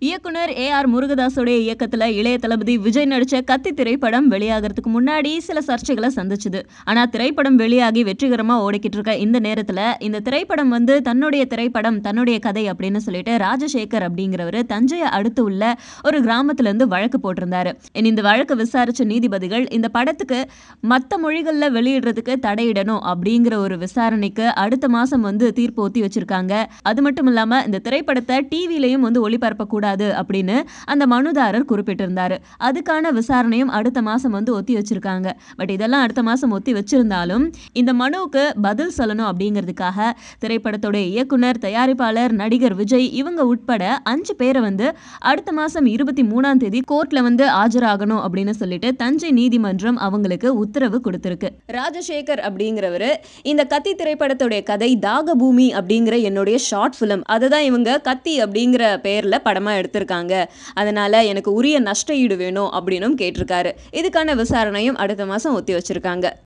இயக்குனர் A R முருகதாஸோடைய இயக்கத்துல இளைய தளபதி விஜய் நடிச்ச கத்தி திரைப்படம் வெளியாகிறதுக்கு முன்னாடி சில சர்ச்சைகளை சந்திச்சுது ஆனா திரைப்படம் வெளியாகி வெற்றிகரமா ஓடிக்கிட்டு இருக்க இந்த நேரத்துல இந்த திரைப்படம் வந்து தன்னுடைய திரைப்படம் தன்னுடைய கதை அப்படின்னு சொல்லிட்டு ராஜசேகர் அப்படிங்கிறவர் தஞ்சையை அடுத்து உள்ள ஒரு கிராமத்துல இருந்து வழக்கு போட்டிருந்தாரு இனி இந்த வழக்கு விசாரிச்ச நீதிபதிகள் இந்த படத்துக்கு மற்ற மொழிகள்ல வெளியிடுறதுக்கு தடையிடணும் அப்படிங்கிற ஒரு விசாரணைக்கு அடுத்த மாசம் வந்து தீர்ப்பு ஒத்தி வச்சிருக்காங்க அது மட்டும் இல்லாம இந்த திரைப்படத்தை டிவிலையும் வந்து ஒளிபரப்பக்கூடாது அப்படின்னு அந்த மனுதாரர் குறிப்பிட்டிருந்தாரு அதுக்கான விசாரணையும் அடுத்த மாசம் வந்து ஒத்தி வச்சிருக்காங்க பட் இதெல்லாம் அடுத்த மாசம் ஒத்தி வச்சிருந்தாலும் இந்த மனுவுக்கு பதில் சொல்லணும் அப்படிங்கிறதுக்காக திரைப்படத்தோட இயக்குனர் தயாரிப்பாளர் நடிகர் விஜய் இவங்க உட்பட அஞ்சு பேரை வந்து அடுத்த மாசம் இருபத்தி மூணாம் தேதி கோர்ட்ல வந்து ஆஜராகணும் அப்படின்னு சொல்லிட்டு தஞ்சை நீதிமன்றம் அவங்களுக்கு உத்தரவு கொடுத்திருக்கு ராஜசேகர் அப்படிங்கிறவரு இந்த கத்தி திரைப்படத்துடைய கதை தாகபூமி அப்படிங்கிற என்னுடைய ஷார்ட் ஃபிலிம் அதை தான் இவங்க கத்தி அப்படிங்கிற பெயர்ல படமா எடுத்திருக்காங்க அதனால எனக்கு உரிய நஷ்ட ஈடு வேணும் அப்படின்னும் கேட்டிருக்காரு இதுக்கான விசாரணையும் அடுத்த மாசம் ஒத்தி வச்சிருக்காங்க